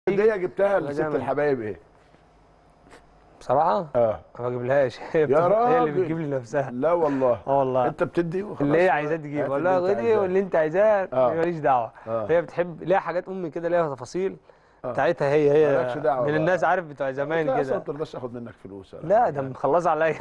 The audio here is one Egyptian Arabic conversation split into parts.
هديه جبتها الله لست جامد. الحبايب ايه؟ بصراحه اه ما بجيبلهاش هي يا بتاخد- هي اللي راجل. بتجيب لي نفسها لا والله اه والله انت بتدي وخلاص اللي هي عايزاه تجيب هات اقول اللي لها انت خدي عايزاه. واللي انت عايزاه آه. ماليش دعوه آه. هي بتحب ليها حاجات امي كده ليها تفاصيل آه. بتاعتها هي هي مالكش دعوة من بقى. الناس عارف بتوع زمان لا أصلاً ما كده ترضاش اخد منك فلوس ولا لا حاجة. ده مخلصه عليا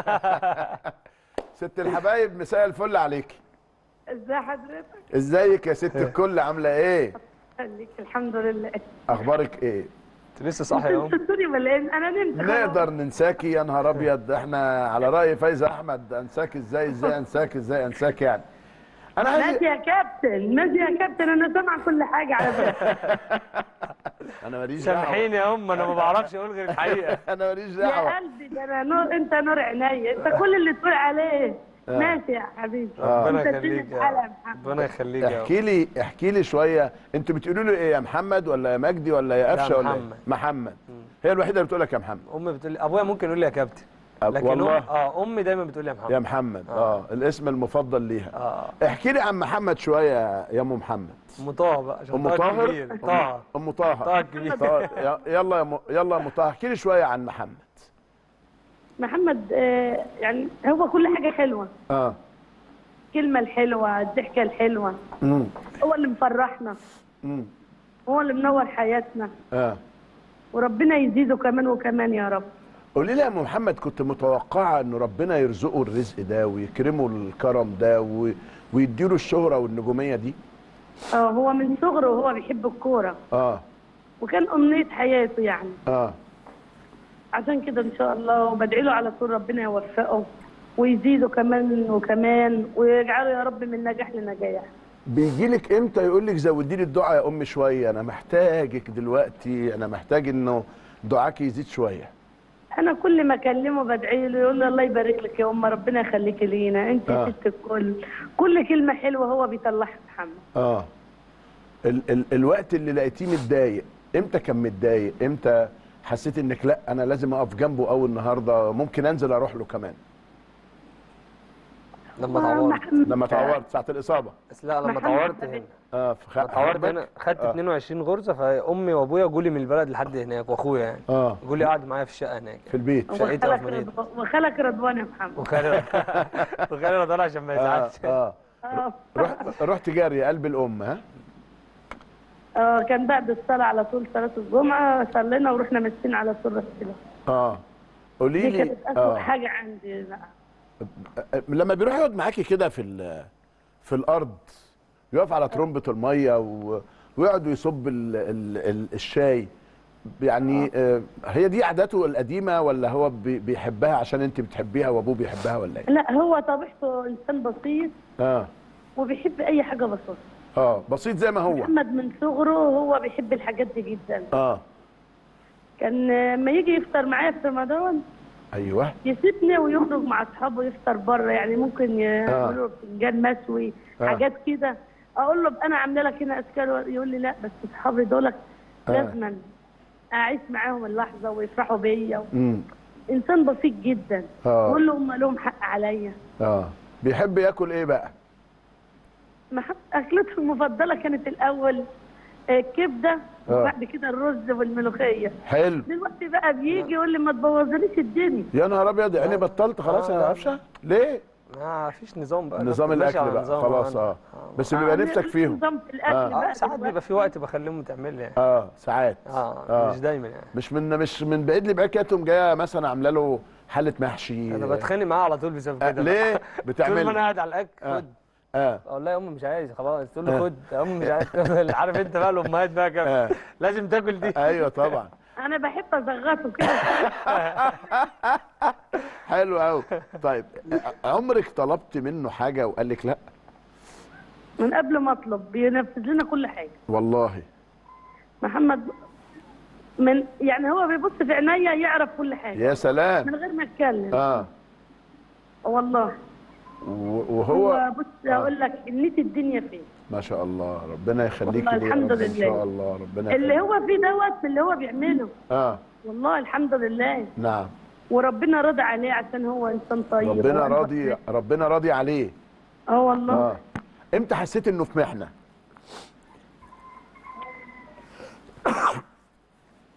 ست الحبايب مساء الفل عليكي ازي حضرتك؟ ازيك يا ست الكل عامله ايه خليك الحمد لله اخبارك ايه انت لسه صاحي يا ام انت سوري ولا ايه؟ انا نمت خلاص. نقدر ننساكي يا نهار ابيض احنا على راي فايزه احمد انساك ازاي ازاي انساك ازاي انساك يعني انا عايز ماشي يا كابتن ماشي يا كابتن انا سامعه كل حاجه على فكره انا ماليش دعوه سامحيني يا ام انا ما بعرفش اقول غير الحقيقه انا ماليش يا دعوه قلبي ده انا نور انت نور عينيا انت كل اللي تقول عليه آه. ماشي يا حبيبي ربنا انت الدنيا يخليك في حالها يا يا محمد ربنا يخليك يا ام احكي لي احكي لي شويه انتوا بتقولوا له ايه يا محمد ولا يا مجدي ولا يا قفشه ولا إيه؟ محمد. محمد هي الوحيده اللي بتقول لك يا محمد امي بتقول لي ابويا ممكن يقول لي يا كابتن أب- لكن والله؟ أم... اه امي دايما بتقول لي يا محمد يا محمد اه, الاسم المفضل ليها اه احكي لي عن محمد شويه يا ام محمد ام طه بقى عشان ام طه طاهر كبير. طه ام طه طه الكبير. طه ي- يلا يا م... يلا يا ام طه احكي لي شويه عن محمد محمد آه يعني هو كل حاجه حلوه اه الكلمه الحلوه الضحكه الحلوه امم هو اللي مفرحنا امم هو اللي منور حياتنا اه وربنا يزيده كمان وكمان يا رب قولي لي يا ام محمد كنت متوقعه ان ربنا يرزقه الرزق ده ويكرمه الكرم ده و... ويديله الشهره والنجوميه دي اه هو من صغره وهو بيحب الكوره اه وكان امنيه حياته يعني اه عشان كده ان شاء الله وبدعي له على طول ربنا يوفقه ويزيده كمان وكمان ويجعله يا رب من نجاح لنجاح بيجي لك امتى يقول لك زودي لي الدعاء يا ام شويه انا محتاجك دلوقتي انا محتاج انه دعاك يزيد شويه انا كل ما اكلمه بدعي له يقول لي الله يبارك لك يا ام ربنا يخليك لينا انت آه. ست الكل كل كلمه حلوه هو بيطلعها محمد اه ال ال الوقت اللي لقيتيه متضايق امتى كان متضايق امتى حسيت انك لا انا لازم اقف جنبه قوي النهارده ممكن انزل اروح له كمان لما آه، اتعورت محمد. لما اتعورت ساعه الاصابه بس لا لما محمد اتعورت حبيبي. هنا اه في لما اتعورت هنا خدت آه. 22 غرزه فامي وابويا جولي من البلد لحد هناك واخويا يعني اه جولي قعد معايا في الشقه هناك في البيت شقتي وخلك في مريض. رضوان وخلك رضوان يا محمد وخالي وخالي رضوان عشان ما اه يزعلش اه اه رحت رحت جاري قلب الام ها اه كان بعد الصلاه على طول صلاه الجمعه صلينا ورحنا ماسكين على طول رسول اه قولي دي لي كانت اسوء آه. حاجه عندي بقى لما بيروح يقعد معاكي كده في ال- في الارض يقف على ترمبه الميه و... ويقعد يصب ال... ال... ال... الشاي يعني آه. هي دي عاداته القديمه ولا هو بي... بيحبها عشان انت بتحبيها وابوه بيحبها ولا ايه؟ لا هو طبيعته انسان بسيط اه وبيحب اي حاجه بسيطه اه بسيط زي ما هو محمد من صغره هو بيحب الحاجات دي جدا اه كان لما يجي يفطر معايا في رمضان ايوه يسيبني ويخرج مع اصحابه يفطر بره يعني ممكن يعملوا فنجان مشوي آه. حاجات كده اقول له انا عامله لك هنا اشكال يقول لي لا بس اصحابي دولك آه. لازما اعيش معاهم اللحظه ويفرحوا بيا امم انسان بسيط جدا آه. بقول له هم لهم حق عليا اه بيحب ياكل ايه بقى؟ محب اكلته المفضله كانت الاول آه، كبده آه. وبعد كده الرز والملوخيه حلو دلوقتي بقى بيجي يقول لي ما تبوظليش الدنيا يا نهار ابيض يعني بطلت خلاص آه، يا لا. قفشه؟ ليه؟ ما فيش نظام بقى نظام الناس ماشية الاكل على بقى نظام خلاص معين. اه بس بيبقى آه، نفسك فيهم نظام في الاكل آه. بقى اه ساعات بيبقى دلوقتي. في وقت بكلمه تعمل لي يعني اه ساعات اه, آه. مش دايما يعني مش من مش من بعيد لبعيد كده تقوم جايه مثلا عامله له حله محشي انا بتخانق معاه على طول بسبب آه كده ليه طول ما بتعمل انا قاعد على الاكل آه. خد اه اقول لها يا امي مش عايز خلاص تقول آه. له خد يا امي مش عايز عارف انت بقى الامهات بقى آه. كده لازم تاكل دي ايوه طبعا انا بحب ازغطه كده حلو قوي طيب عمرك طلبت منه حاجه وقال لك لا من قبل ما اطلب بينفذ لنا كل حاجه والله محمد من يعني هو بيبص في عينيا يعرف كل حاجه يا سلام من غير ما اتكلم اه والله و- هو وهو بص اقول لك نيت الدنيا فين ما شاء الله ربنا يخليك والله لي يا الحمد رب ان لله. شاء الله ربنا اللي يخليك. هو فيه دوت اللي هو بيعمله اه والله الحمد لله نعم وربنا راضي عليه عشان هو انسان طيب ربنا هو راضي إنسان- ربنا راضي عليه اه والله اه امتى حسيت انه في محنه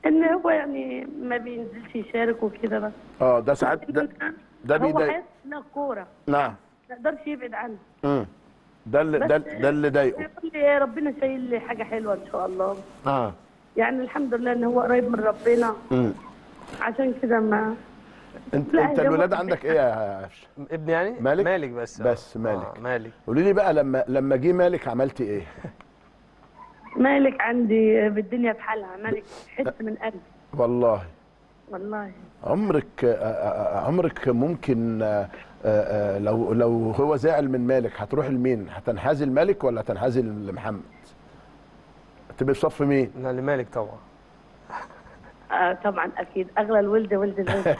ان هو يعني ما بينزلش يشارك وكده بس اه ده ساعات ده ده هو بيضايق حياتنا الكوره نعم ما يقدرش يبعد عنها امم ده اللي بس ده, ده اللي ضايقه يقول لي يا ربنا شايل لي حاجه حلوه ان شاء الله اه يعني الحمد لله ان هو قريب من ربنا امم عشان كده ما انت لا، انت هو- الولاد عندك ايه يا قفشه ابني يعني مالك؟ مالك بس بس آه. مالك. آه مالك قولي لي بقى لما لما جه مالك عملتي ايه مالك عندي بالدنيا بحالها مالك حس من قلبي والله والله عمرك آه، آه، عمرك ممكن آه، آه، آه، لو لو هو زعل من مالك هتروح لمين هتنحازي لمالك ولا هتنحازي لمحمد تبقى في صف مين لا لمالك طبعا آه طبعا اكيد اغلى الولد ولد الولد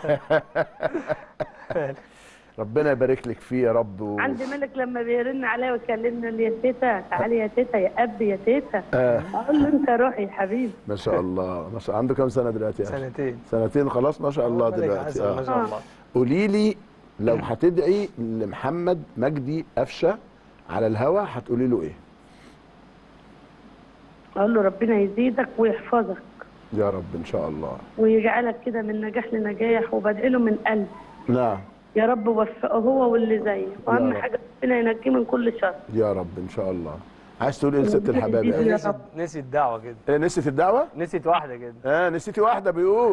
ربنا يبارك لك فيه يا رب و... عندي ملك لما بيرن عليا ويكلمني يقول لي يا تيتا تعالي يا تيتا يا اب يا تيتا آه. اقول له انت روحي يا حبيبي ما شاء الله ما شاء عنده كام سنه دلوقتي يا أخي؟ سنتين سنتين خلاص ما شاء الله مالك دلوقتي عسل، ما آه. شاء الله قولي لي لو هتدعي لمحمد مجدي قفشه على الهوا هتقولي له ايه اقول له ربنا يزيدك ويحفظك يا رب ان شاء الله ويجعلك كده من نجاح لنجاح وبدعي له من قلب نعم يا رب وفقه هو واللي زيه واهم رب. حاجه ربنا ينجيه من كل شر يا رب ان شاء الله عايز تقول ايه لست الحباب يا يا أخي؟ نسيت نسيت دعوه كده إيه نسيت الدعوه نسيت واحده كده اه نسيتي واحده بيقول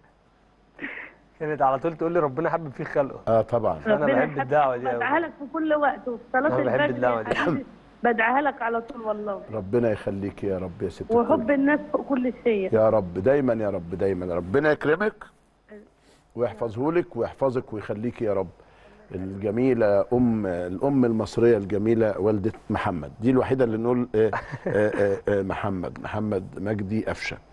كانت على طول تقول لي ربنا حبب فيك خلقه اه طبعا أنا ربنا بحب يحفظك. الدعوة دي أوي. بدعيها لك في كل وقت وفي صلاه أنا بحب الفجر الدعوة يا دي. حبيبي بدعيها لك على طول والله ربنا يخليك يا رب يا ست وحب الكل. الناس فوق كل شيء يا رب دايما يا رب دايما ربنا يكرمك ويحفظه لك ويحفظك ويخليك يا رب الجميلة أم الأم المصرية الجميلة والدة محمد دي الوحيدة اللي نقول آه، آه، آه، آه، محمد محمد مجدي أفشة